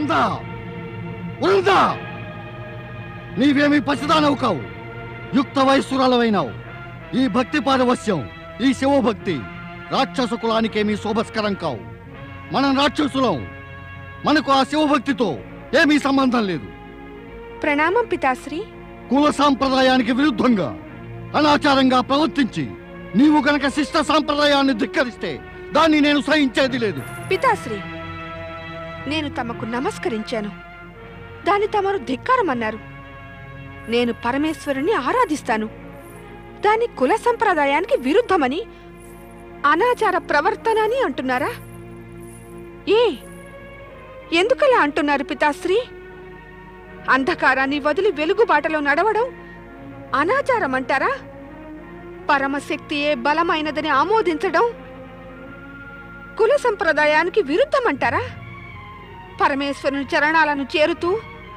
వృందా వృందా నీవేమీ పసిదానవు కావు యుక్త వయస్సురాలవైనావు ఈ భక్తి పారవస్యం ఈ శివభక్తి రాక్షస కులానికేమీ శోభస్కరం కావు మనం రాక్షసులం మనకు ఆ శివభక్తితో ఏమీ సంబంధం లేదు ప్రణామం పితాశ్రీ కుల సాంప్రదాయానికి విరుద్ధంగా అనాచారంగా ప్రవర్తించి నీవు గనక శిష్ట సాంప్రదాయాన్ని ధిక్కరిస్తే దాన్ని నేను సహించేది లేదు పితాశ్రీ నేను తమకు నమస్కరించాను దాని తమరు ధిక్కారమన్నారు నేను పరమేశ్వరుని ఆరాధిస్తాను దాని కుల సంప్రదాయానికి విరుద్ధమని అనాచార ప్రవర్తన అని అంటున్నారా ఏ ఎందుకలా అంటున్నారు పితాశ్రీ అంధకారాన్ని వదిలి వెలుగుబాటలో నడవడం అనాచారం అంటారా పరమశక్తియే బలమైనదని ఆమోదించడం కుల సంప్రదాయానికి విరుద్ధమంటారా పరమేశ్వరుని చరణాలను చేరుతూ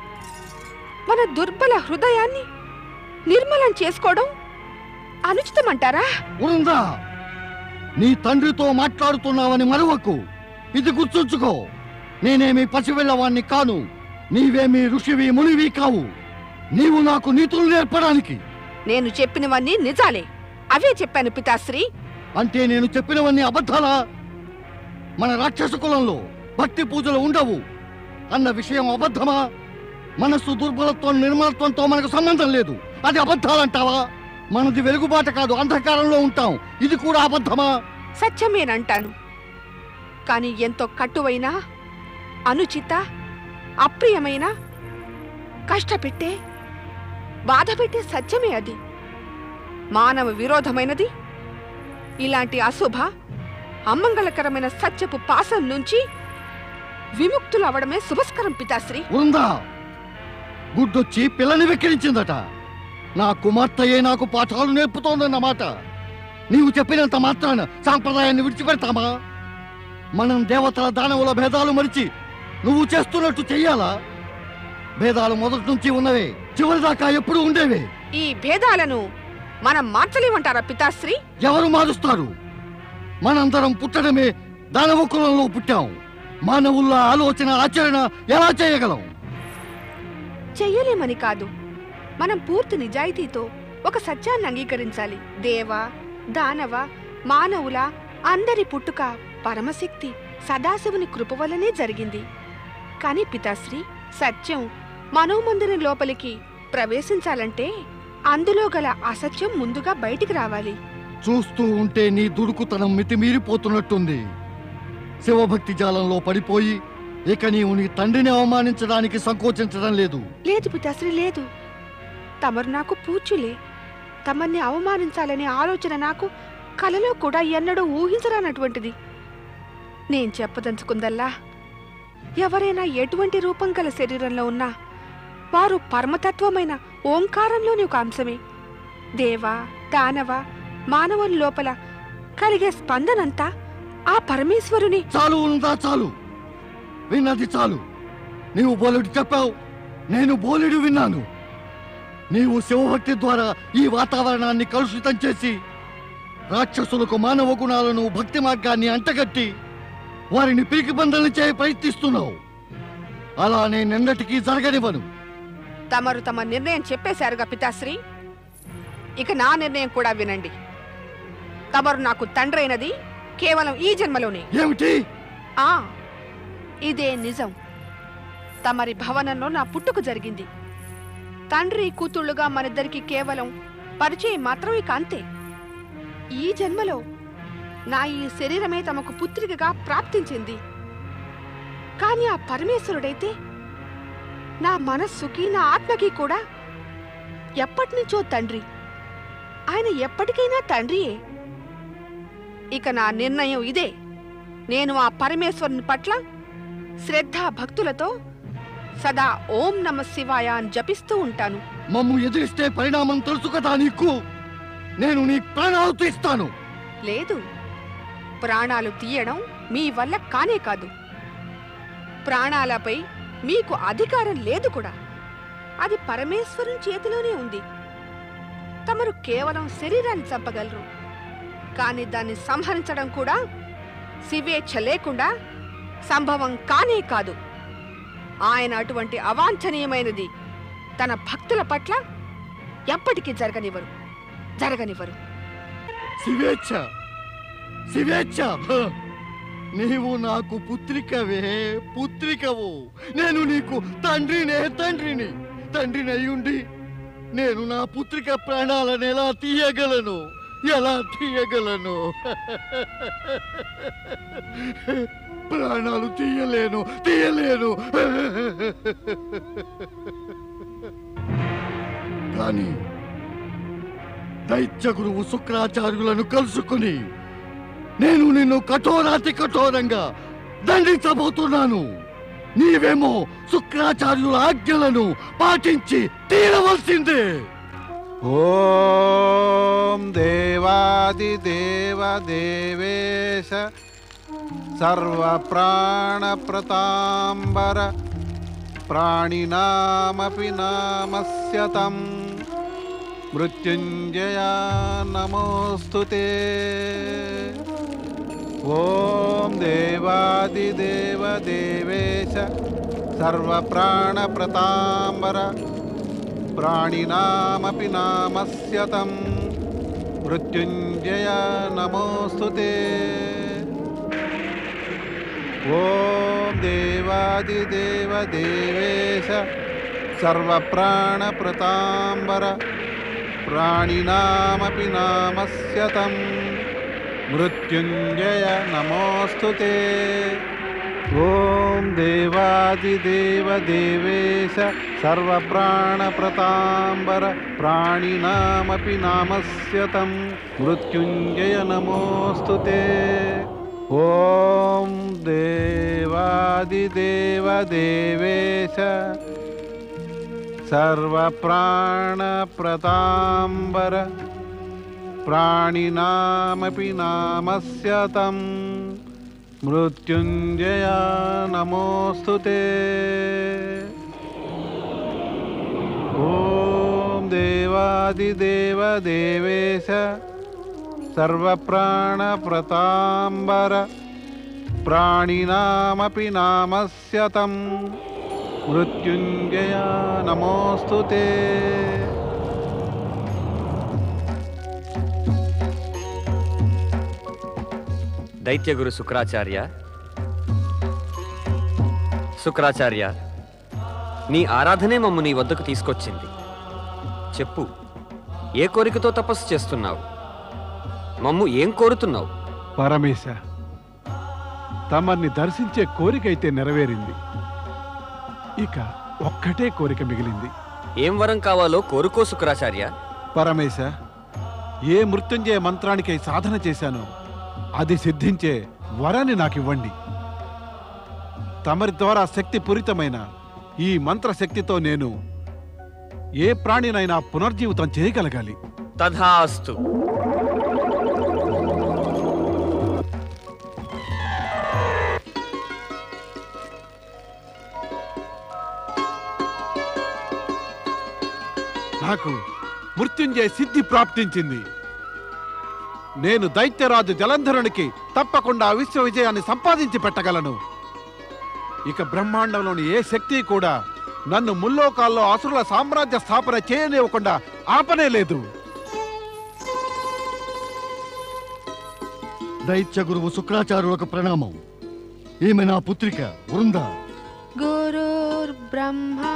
మన దుర్బల హృదయాన్ని నిర్మలం చేసుకోవడం అనుచితమంటారా ఉందా నీ తండ్రితో మాట్లాడుతున్నావని మరవకు ఇది గుర్తుంచుకో నేనేమి పసివెళ్ళవాణ్ణి కాను నీవేమి ఋషివి మునివి కావు నీవు నాకు నీతులు నేర్పడానికి నేను చెప్పినవన్నీ నిజాలే అవే చెప్పాను పితాశ్రీ అంటే నేను చెప్పినవన్నీ అబద్ధాలా మన రాక్షస కులంలో భక్తి పూజలు ఉండవు అన్న విషయం అబద్ధమా మనస్సు దుర్బలత్వం నిర్మలత్వంతో మనకు సంబంధం లేదు అది అబద్ధాలంటావా మనది వెలుగుబాట కాదు అంధకారంలో ఉంటాం ఇది కూడా అబద్ధమా సత్యమేనంటాను కానీ ఎంతో కట్టువైన అనుచిత అప్రియమైన కష్టపెట్టే బాధపెట్టే సత్యమే అది మానవ విరోధమైనది ఇలాంటి అశుభ అమంగళకరమైన సత్యపు పాసం నుంచి విముక్తులు అవడమే శుభస్కరం పితాశ్రీ ఉందా గుడ్డొచ్చి పిల్లని వెక్కిరించిందట నా కుమార్తెయే నాకు పాఠాలు నేర్పుతోందన్నమాట నీవు చెప్పినంత మాత్రాన సాంప్రదాయాన్ని విడిచిపెడతామా మనం దేవతల దానవుల భేదాలు మరిచి నువ్వు చేస్తున్నట్టు చెయ్యాలా భేదాలు మొదటి నుంచి ఉన్నవే చివరిదాకా ఎప్పుడు ఉండేవే ఈ భేదాలను మనం మార్చలేమంటారా పితాశ్రీ ఎవరు మారుస్తారు మనందరం పుట్టడమే దానవ కులంలో పుట్టాం మానవుల ఆలోచన ఆచరణ ఎలా చేయగలం చెయ్యలేమని కాదు మనం పూర్తి నిజాయితీతో ఒక సత్యాన్ని అంగీకరించాలి దేవ దానవ మానవుల అందరి పుట్టుక పరమశక్తి సదాశివుని కృప వల్లనే జరిగింది కాని పితాశ్రీ సత్యం మనోమందిరం లోపలికి ప్రవేశించాలంటే అందులో గల అసత్యం ముందుగా బయటికి రావాలి చూస్తూ ఉంటే నీ దుడుకుతనం మితిమీరిపోతున్నట్టుంది శివభక్తి జాలంలో పడిపోయి ఇక నీవు నీ తండ్రిని అవమానించడానికి సంకోచించడం లేదు లేదు పితాశ్రీ లేదు తమరు నాకు పూజ్యులే తమర్ని అవమానించాలనే ఆలోచన నాకు కలలో కూడా ఎన్నడూ ఊహించరానటువంటిది నేను చెప్పదలుచుకుందల్లా ఎవరైనా ఎటువంటి రూపం గల శరీరంలో ఉన్నా వారు పరమతత్వమైన ఓంకారంలోని ఒక అంశమే దేవ దానవ మానవుని లోపల కలిగే స్పందనంతా ఆ పరమేశ్వరుని చాలు ఉందా చాలు విన్నది చాలు నీవు బోలెడు చెప్పావు నేను బోలెడు విన్నాను నీవు శివభక్తి ద్వారా ఈ వాతావరణాన్ని కలుషితం చేసి రాక్షసులకు మానవ గుణాలను భక్తి మార్గాన్ని అంటగట్టి వారిని పీకి బంధన చేయ ప్రయత్నిస్తున్నావు అలా నేనెన్నటికీ జరగనివ్వను తమరు తమ నిర్ణయం చెప్పేశారుగా పితాశ్రీ ఇక నా నిర్ణయం కూడా వినండి తమరు నాకు తండ్రి అయినది కేవలం ఈ జన్మలోనే ఏమిటి ఆ ఇదే నిజం తమరి భవనంలో నా పుట్టుక జరిగింది తండ్రి కూతుళ్ళుగా మనిద్దరికి కేవలం పరిచయం మాత్రం ఇక అంతే ఈ జన్మలో నా ఈ శరీరమే తమకు పుత్రికగా ప్రాప్తించింది కాని ఆ పరమేశ్వరుడైతే నా మనస్సుకి నా ఆత్మకి కూడా ఎప్పటినుంచో తండ్రి ఆయన ఎప్పటికైనా తండ్రియే ఇక నా నిర్ణయం ఇదే నేను ఆ పరమేశ్వరుని పట్ల శ్రద్ధ భక్తులతో సదా ఓం నమ శివాయ అని జపిస్తూ ఉంటాను మమ్ము ఎదిరిస్తే పరిణామం తెలుసు కదా నీకు నేను నీ ప్రాణాలు తీస్తాను లేదు ప్రాణాలు తీయడం మీ వల్ల కానే కాదు ప్రాణాలపై మీకు అధికారం లేదు కూడా అది పరమేశ్వరుని చేతిలోనే ఉంది తమరు కేవలం శరీరాన్ని చంపగలరు కానీ దాన్ని సంహరించడం కూడా శివేచ్ఛ లేకుండా సంభవం కానే కాదు ఆయన అటువంటి అవాంఛనీయమైనది తన భక్తుల పట్ల ఎప్పటికీ జరగనివ్వరు జరగనివ్వరు శివేచ్ఛ శివేచ్ఛ హ! నీవు నాకు పుత్రికవే పుత్రికవు నేను నీకు తండ్రినే తండ్రిని తండ్రిని అయ్యుండి నేను నా పుత్రిక ప్రాణాలను ఎలా తీయగలను ఎలా తీయగలను ప్రాణాలు తీయలేను తీయలేను కానీ దైత్య గురువు శుక్రాచార్యులను కలుసుకుని నేను నిన్ను కఠోరాతి కఠోరంగా దండించబోతున్నాను నీవేమో శుక్రాచార్యుల ఆజ్ఞలను పాటించి తీరవలసిందే ఓం దేవాదిదేవ దేవేశ సర్వప్రాణప్రతాంబర ప్రాణినామపి నామస్య తం మృత్యుంజయ నమోऽस्तु ते ఓం దేవాదిదేవ దేవేశ సర్వప్రాణప్రతాంబర ప్రాణినామపి నామస్య తం మృత్యుంజయ నమోऽस्तु ते ఓం దేవాదిదేవ దేవేశ సర్వప్రాణప్రతాంబర ప్రాణినామపి నామస్య తం మృత్యుంజయ నమోऽस्तु ते ఓం దేవాదిదేవ దేవేశ సర్వప్రాణప్రతాంబర ప్రాణినామపి నామస్య తం మృత్యుంజయ నమోऽस्तु ते ఓం దేవాదిదేవ దేవేశ సర్వప్రాణప్రతాంబర ప్రాణినామపి నామస్య తం మృత్యుంజయ నమోऽस्तु ते ఓం దేవాదిదేవ దేవేశ సర్వప్రాణప్రతాంబర ప్రాణినామపి నామస్య తం మృత్యుంజయ నమోऽस्तु ते దైత్యగురు శుక్రాచార్య శుక్రాచార్య నీ ఆరాధనే మమ్ము నీ వద్దకు తీసుకొచ్చింది చెప్పు ఏ కోరికతో తపస్సు చేస్తున్నావు మమ్ము ఏం కోరుతున్నావు పరమేశ తమర్ని దర్శించే కోరికైతే నెరవేరింది ఇక ఒక్కటే కోరిక మిగిలింది ఏం వరం కావాలో కోరుకో శుక్రాచార్య పరమేశ ఏ మృత్యుంజయ మంత్రానికై సాధన చేశానో అది సిద్ధించే వరాన్ని నాకివ్వండి తమరి ద్వారా శక్తి పూరితమైన ఈ మంత్రశక్తితో నేను ఏ ప్రాణినైనా పునర్జీవితం చేయగలగాలి తథాస్తు నాకు మృత్యుంజయ సిద్ధి ప్రాప్తించింది నేను దైత్యరాజు జలంధరునికి తప్పకుండా విశ్వ విజయాన్ని సంపాదించి పెట్టగలను ఇక బ్రహ్మాండంలోని ఏ శక్తి కూడా నన్ను ముల్లోకాల్లో అసురుల సామ్రాజ్య స్థాపన చేయనివ్వకుండా ఆపనే లేదు దైత్య గురువు శుక్రాచార్యులకు ప్రణామం ఈమె నా పుత్రిక బృంద गुरुर्ब्रह्मा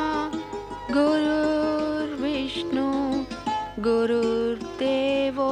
गुरुर्विष्णु गुरुर्देवो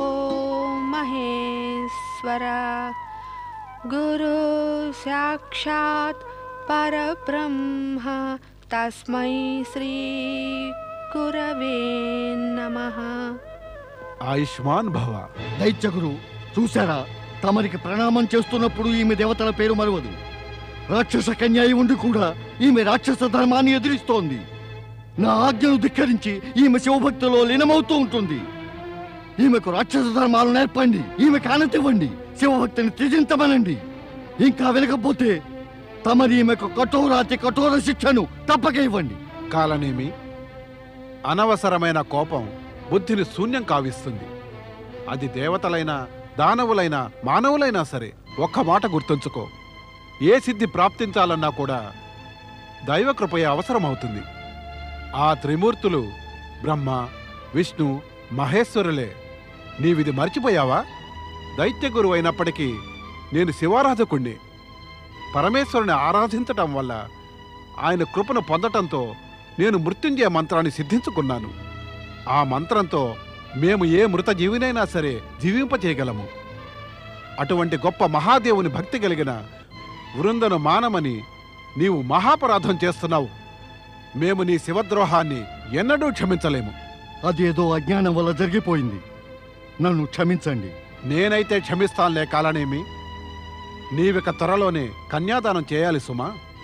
महेश्वरा गुरु साक्षात् परब्रह्म तस्मै श्री गुरवे नमः ఆయుష్మాన్ భవ దైత్య గురు చూశారా తమరికి ప్రణామం చేస్తున్నప్పుడు ఈమె దేవతల పేరు మరవదు రాక్షస కన్య అయి ఉండి కూడా ఈమె రాక్షస ధర్మాన్ని ఎదిరిస్తోంది నా ఆజ్ఞను ధిక్కరించి ఈమె శివభక్తిలో లీనమవుతూ ఉంటుంది ఈమెకు రాక్షస ధర్మాలు నేర్పండి ఈమె కానతివ్వండి శివభక్తిని త్యజించమనండి ఇంకా వినకపోతే తమరి ఈమెకు కఠోరాతి కఠోర శిక్షను తప్పక ఇవ్వండి కాలనేమి అనవసరమైన కోపం బుద్ధిని శూన్యం కావిస్తుంది అది దేవతలైనా దానవులైనా మానవులైనా సరే ఒక్క మాట గుర్తుంచుకో ఏ సిద్ధి ప్రాప్తించాలన్నా కూడా దైవ కృపయ అవసరమవుతుంది ఆ త్రిమూర్తులు బ్రహ్మ విష్ణు మహేశ్వరులే నీవిది మర్చిపోయావా దైత్య గురువు అయినప్పటికీ నేను శివారాధకుణ్ణి పరమేశ్వరుని ఆరాధించటం వల్ల ఆయన కృపను పొందటంతో నేను మృత్యుంజయ మంత్రాన్ని సిద్ధించుకున్నాను ఆ మంత్రంతో మేము ఏ మృత జీవినైనా సరే జీవింపచేయగలము అటువంటి గొప్ప మహాదేవుని భక్తి కలిగిన వృందను మానమని నీవు మహాపరాధం చేస్తున్నావు మేము నీ శివద్రోహాన్ని ఎన్నడూ క్షమించలేము అదేదో అజ్ఞానం వల్ల జరిగిపోయింది నన్ను క్షమించండి నేనైతే క్షమిస్తానులే కాలనేమి నీవిక త్వరలోనే కన్యాదానం చేయాలి సుమా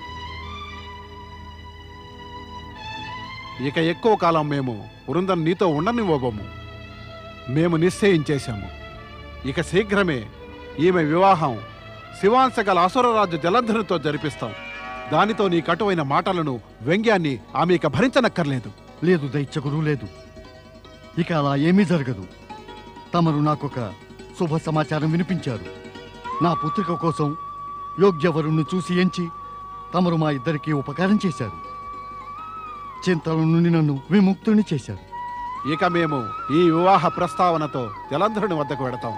ఇక ఎక్కువ కాలం మేము వృందం నీతో ఉండనివ్వబోము మేము నిశ్చయించేశాము ఇక శీఘ్రమే ఈమె వివాహం శివాంశ గల అసురరాజు జలంధరుతో జరిపిస్తాం దానితో నీ కటువైన మాటలను వ్యంగ్యాన్ని ఆమె ఇక భరించనక్కర్లేదు లేదు దైత్యగురు లేదు ఇక అలా ఏమీ జరగదు తమరు నాకొక శుభ సమాచారం వినిపించారు నా పుత్రిక కోసం యోగ్యవరుణ్ణి చూసి ఎంచి తమరు మా ఇద్దరికి ఉపకారం చేశారు చింతల నుండి నన్ను విముక్తుని చేశారు ఇక మేము ఈ వివాహ ప్రస్తావనతో జలంధరుని వద్దకు వెడతాం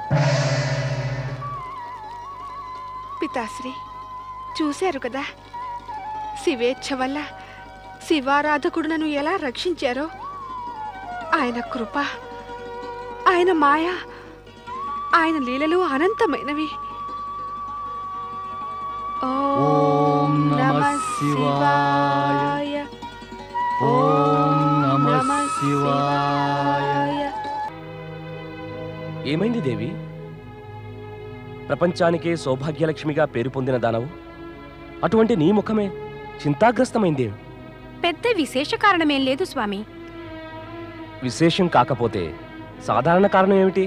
పితాశ్రీ చూశారు కదా శివేచ్ఛ వల్ల శివారాధకుడు నన్ను ఎలా రక్షించారో ఆయన కృప ఆయన మాయ ఆయన లీలలు అనంతమైనవి ఓం నమః శివాయ. ఓం నమ శివాయ ఏమైంది దేవి ప్రపంచానికే సౌభాగ్యలక్ష్మిగా పేరు పొందిన దానవు అటువంటి నీ ముఖమే చింతాగ్రస్తమైందే పెద్ద విశేష కారణమేం లేదు స్వామి విశేషం కాకపోతే సాధారణ కారణం ఏమిటి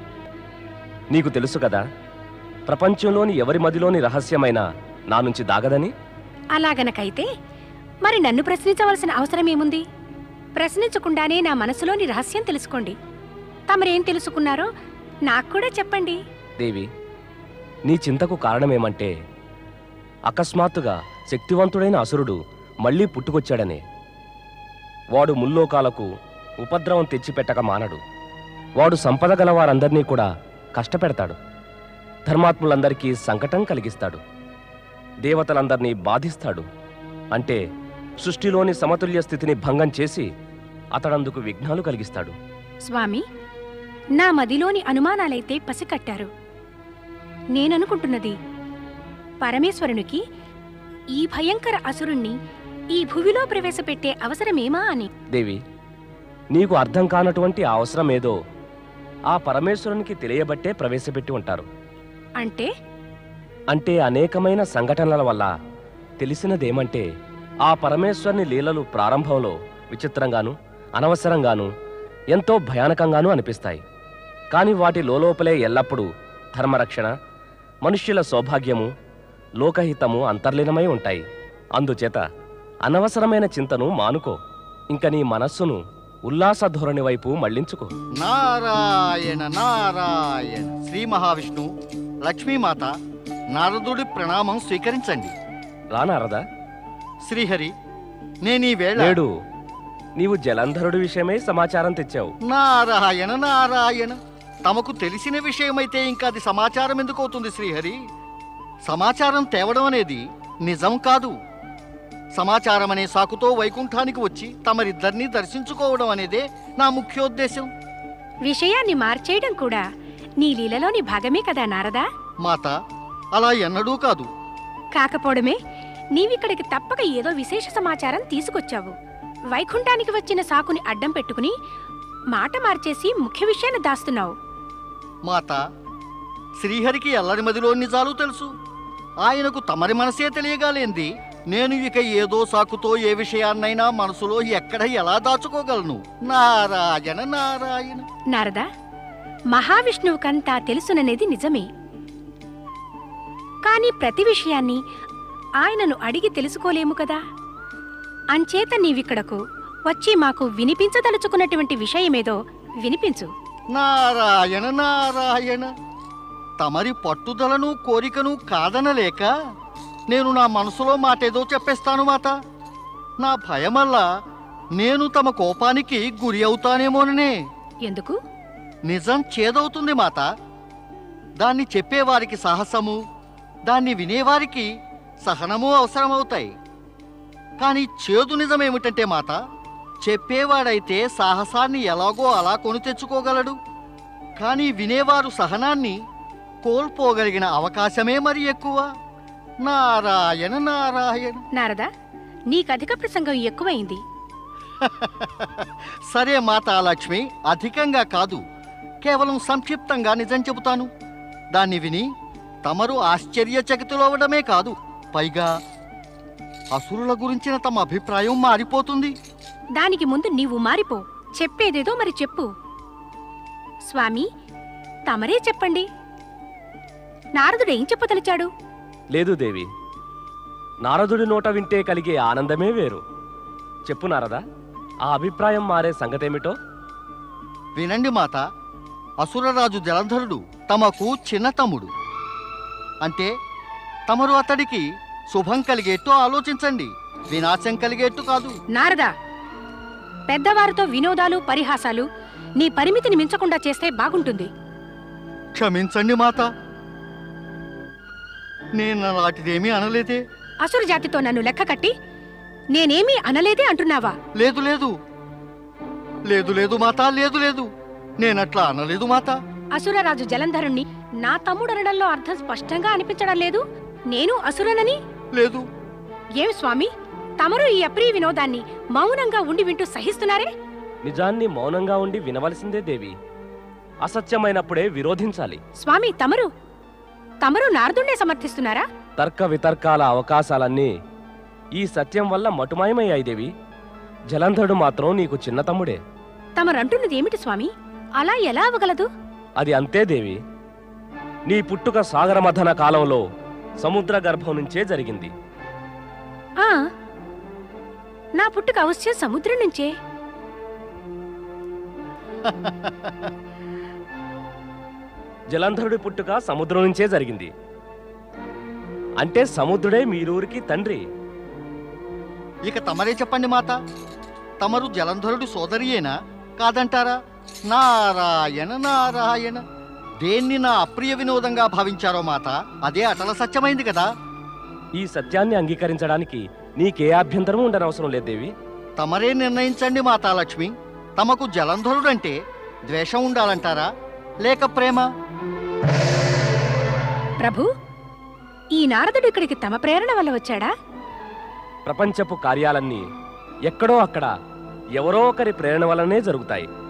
నీకు తెలుసు కదా ప్రపంచంలోని ఎవరి మదిలోని రహస్యమైన నా నుంచి దాగదని అలాగనకైతే మరి నన్ను ప్రశ్నించవలసిన అవసరమేముంది ప్రశ్నించకుండానే నా మనసులోని రహస్యం తెలుసుకోండి తమరేం తెలుసుకున్నారో నాకు కూడా చెప్పండి దేవి నీ చింతకు కారణమేమంటే అకస్మాత్తుగా శక్తివంతుడైన అసురుడు మళ్ళీ పుట్టుకొచ్చాడనే వాడు ముల్లోకాలకు ఉపద్రవం తెచ్చిపెట్టక మానడు వాడు సంపద గల వారందరినీ కూడా కష్టపెడతాడు ధర్మాత్ములందరికీ సంకటం కలిగిస్తాడు దేవతలందరినీ బాధిస్తాడు అంటే సృష్టిలోని సమతుల్య స్థితిని భంగం చేసి అతడందుకు విఘ్నాలు కలిగిస్తాడు స్వామి నా మదిలోని అనుమానాలైతే పసికట్టారు నేననుకుంటున్నది పరమేశ్వరునికి ఈ భయంకర అసురుణ్ణి ఈ భువిలో ప్రవేశపెట్టే అవసరమేమా అని దేవి నీకు అర్థం కానటువంటి ఆ అవసరమేదో ఆ పరమేశ్వరునికి తెలియబట్టే ప్రవేశపెట్టి ఉంటారు అంటే అంటే అనేకమైన సంఘటనల వల్ల తెలిసినదేమంటే ఆ పరమేశ్వరుని లీలలు ప్రారంభంలో విచిత్రంగాను అనవసరంగాను ఎంతో భయానకంగానూ అనిపిస్తాయి కానీ వాటి లోపలే ఎల్లప్పుడూ ధర్మరక్షణ మనుష్యుల సౌభాగ్యము లోకహితము అంతర్లీనమై ఉంటాయి అందుచేత అనవసరమైన చింతను మానుకో ఇంక నీ మనస్సును ఉల్లాస ధోరణి వైపు మళ్లించుకో నారాయణ నారాయణ శ్రీ మహావిష్ణు లక్ష్మీమాత నారదుడి ప్రణామం స్వీకరించండి రానారదా శ్రీహరి నేను ఈ వేళ లేడు నీవు జలంధరుడి విషయమై సమాచారం తెచ్చావు నారాయణ నారాయణ తమకు తెలిసిన విషయమైతే ఇంకా అది సమాచారం ఎందుకు అవుతుంది శ్రీహరి సమాచారం తేవడం అనేది నిజం కాదు సమాచారం అనే సాకుతో వైకుంఠానికి వచ్చి తమరిద్దరినీ దర్శించుకోవడం అనేదే నా ముఖ్యోద్దేశం విషయాన్ని మార్చేయడం కూడా నీ లీలలోని భాగమే కదా నారదా మాత అలా ఎన్నడూ కాదు కాకపోవడమే నీవిక్కడికి తప్పక ఏదో విశేష సమాచారం తీసుకొచ్చావు వైకుంఠానికి వచ్చిన సాకుని అడ్డం పెట్టుకుని మాట మార్చేసి ముఖ్య విషయాన్ని దాస్తున్నావు మాత శ్రీహరికి ఎల్లరి మదిలో నిజాలు తెలుసు ఆయనకు తమరి మనసే తెలియగాలేంది నేను ఇక ఏదో సాకుతో ఏ విషయాన్నైనా మనసులో ఎక్కడ ఎలా దాచుకోగలను నారాయణ నారాయణ నారదా మహావిష్ణువుకంతా తెలుసుననేది నిజమే కాని ప్రతి విషయాన్ని ఆయనను అడిగి తెలుసుకోలేము కదా అంచేత నీవిక్కడకు వచ్చి మాకు వినిపించదలుచుకున్నటువంటి విషయమేదో వినిపించు నారాయణ నారాయణ తమరి పట్టుదలను కోరికను కాదనలేక నేను నా మనసులో మాటేదో చెప్పేస్తాను మాత నా భయమల్ల నేను తమ కోపానికి గురి అవుతానేమోననే ఎందుకు నిజం చేదవుతుంది మాత దాన్ని చెప్పేవారికి సాహసము దాన్ని వినేవారికి సహనము అవసరమవుతాయి కానీ చేదు నిజమేమిటంటే మాత చెప్పేవాడైతే సాహసాన్ని ఎలాగో అలా కొని తెచ్చుకోగలడు కానీ వినేవారు సహనాన్ని కోల్పోగలిగిన అవకాశమే మరి ఎక్కువ నారాయణ నారాయణ నారదా నీకధిక ప్రసంగం ఎక్కువైంది సరే మాతా లక్ష్మి అధికంగా కాదు కేవలం సంక్షిప్తంగా నిజం చెబుతాను దాన్ని విని తమరు ఆశ్చర్యచకితులవడమే కాదు పైగా అసురుల గురించిన తమ అభిప్రాయం మారిపోతుంది దానికి ముందు నీవు మారిపో చెప్పేదేదో మరి చెప్పు స్వామి తమరే చెప్పండి నారదుడు ఏం చెప్పదలిచాడు లేదు దేవి నారదుడి నోట వింటే కలిగే ఆనందమే వేరు చెప్పు నారదా ఆ అభిప్రాయం మారే సంగతేమిటో వినండి మాత అసురరాజు జలంధరుడు తమకు చిన్న తమ్ముడు అంటే తమరు అతడికి శుభం కలిగేట్టు ఆలోచించండి వినాశం కలిగేట్టు కాదు నారదా పెద్దవారితో వినోదాలు పరిహాసాలు నీ పరిమితిని మించకుండా చేస్తే బాగుంటుంది క్షమించండి మాత నేను అలాంటిదేమీ అనలేదే అసురు జాతితో నన్ను లెక్క కట్టి నేనేమీ అనలేదే అంటున్నావా లేదు లేదు లేదు లేదు మాత లేదు లేదు నేనట్లా అనలేదు మాత అసురరాజు జలంధరుణ్ణి నా తమ్ముడు అనడంలో అర్థం స్పష్టంగా అనిపించడం లేదు నేను అసురనని లేదు ఏమి స్వామి తమరు ఈ అప్రియ వినోదాన్ని మౌనంగా ఉండి వింటూ సహిస్తున్నారే నిజాన్ని మౌనంగా ఉండి వినవలసిందే దేవి అసత్యమైనప్పుడే విరోధించాలి స్వామి తమరు తమరు నారదుణ్ణే సమర్థిస్తున్నారా తర్క వితర్కాల అవకాశాలన్నీ ఈ సత్యం వల్ల మటుమాయమయ్యాయి దేవి జలంధరుడు మాత్రం నీకు చిన్న తమ్ముడే తమరంటున్నది ఏమిటి స్వామి అలా ఎలా అవగలదు అది అంతే దేవి నీ పుట్టుక సాగరమథన కాలంలో సముద్ర గర్భం నుంచే జరిగింది ఆ నా పుట్టుక అవశ్యం సముద్రం నుంచే జలంధరుడి పుట్టుక సముద్రం నుంచే జరిగింది అంటే సముద్రుడే మీరూరికి తండ్రి ఇక తమరే చెప్పండి మాత తమరు జలంధరుడు సోదరియేనా కాదంటారా నారాయణ నారాయణ దేన్ని నా అప్రియ వినోదంగా భావించారో మాత అదే అటల సత్యమైంది కదా ఈ సత్యాన్ని అంగీకరించడానికి నీకే అభ్యంతరం ఉండనవసరం లేదు దేవి తమరే నిర్ణయించండి మాతాలక్ష్మి తమకు జలంధరుడంటే ద్వేషం ఉండాలంటారా లేక ప్రేమ ప్రభు ఈ నారదుడు ఇక్కడికి తమ ప్రేరణ వల్ల వచ్చాడా ప్రపంచపు కార్యాలన్నీ ఎక్కడో అక్కడ ఎవరో ఒకరి ప్రేరణ వల్లనే జరుగుతాయి